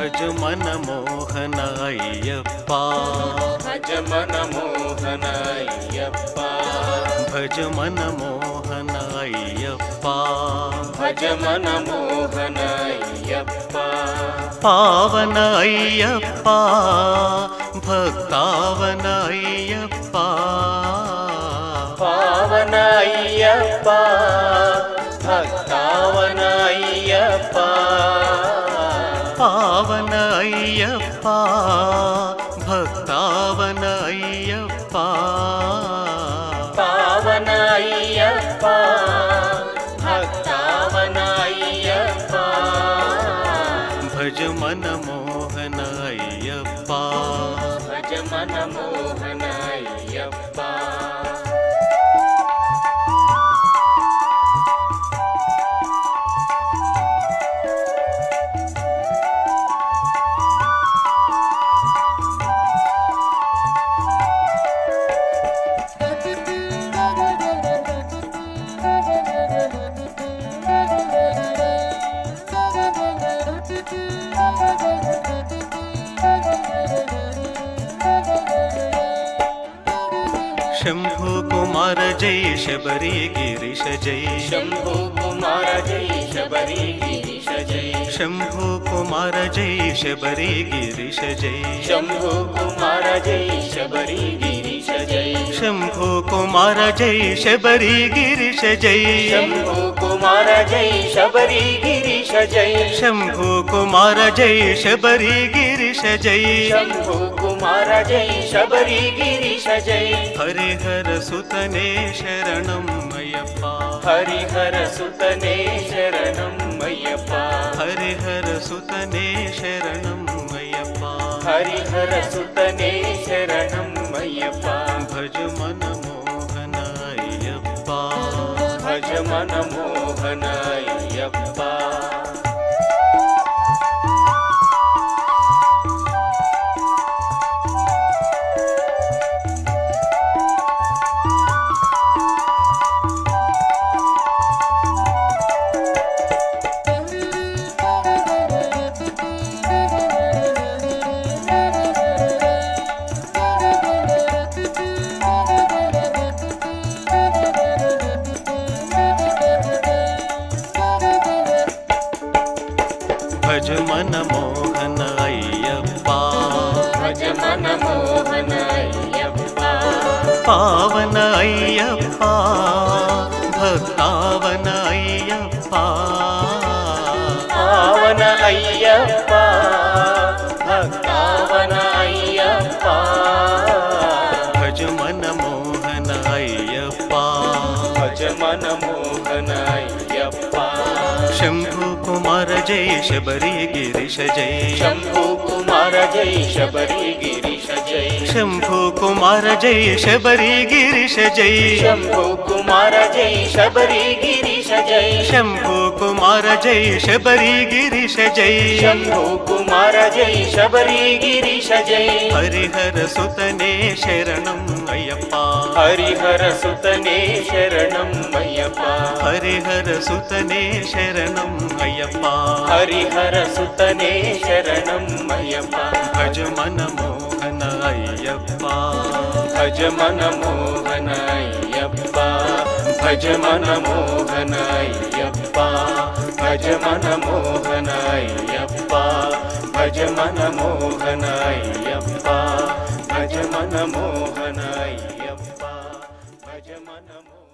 భజ మన మోహన అయ్యప్ప భజ మన మోహన అయ్యప్ప భజ మన మోహన అయ్యప్ప భజ మన మోహన అయ్యప్ప పావన అయ్యప్ప భక్తావన అయ్యప్ప పావన అయ్యప్ప భక్తావన అయ్యప్ప పావన అయ్యప్ప భక్తావన అయ్యప్ప పావన అయ్యప్ప భక్తావన అయ్యప్ప భజ మన మోహన అయ్యప్ప భజ మన మోహన అయ్యప్ప शम्भु कुमार जय शबरी गिरिश जय शम्भो कुमार जय शबरी गिरीश जय शम्भु कुमार जय शबरी गिरिश जय शम्भो कुमार जय शबरी गिरीश जय शम्भु कुमार जय शबरी गिरिश जय शम्भो कुमार जय शबरी गिरीश जय शम्भु कुमार जय शबरी गिरिश जय शम्भो कुमार जय शबरी गिरीश जय हरिहर सुतने शरणं अयप्पा हरिहर सुतने शरणं अय्यप्पा हरिहर सुतने शरणं अयप्पा हरिहर सुतने शरणं अय्यप्पा भज मन मोहन अयप्पा भज मन मोहन अय्यप्पा भज मन मोहन अयप्पा भज मन मोहन अय्यप्पा पावन अयप्पा भक्तावन अयप्पा पावन अय्यप्पा भक्तावन अय्यप्पा भज मन मोहन अयप्पा भज मन मोहन अय्यप्पा शम्भु कुमार जय शबरी गिरिश जय शम्भु कुमार जय शबरी गिरीश जय शम्भु कुमार जय शबरी गिरिश जय शम्भु कुमार जय शबरी गिरीश जय शम्भु कुमार जय शबरी गिरिश जय शम्भु कुमार जय शबरी गिरीश जय हरिहर सुतने शरणं अयप्पा हरिहर सुतने शरणं अय्यप्पा हरिहर सुतने शरणं अयप्पा हरिहर सुतने शरणं अय्यप्पा भज मन मोहन अयप्पा भज मन मोहन अय्यप्पा भज मन मोहन अय्यप्पा भज मन मोहन अय्यप्पा भज मन मोहन अय्यप्पा भज मन मोहन अय्यप्पा भज मन मोहन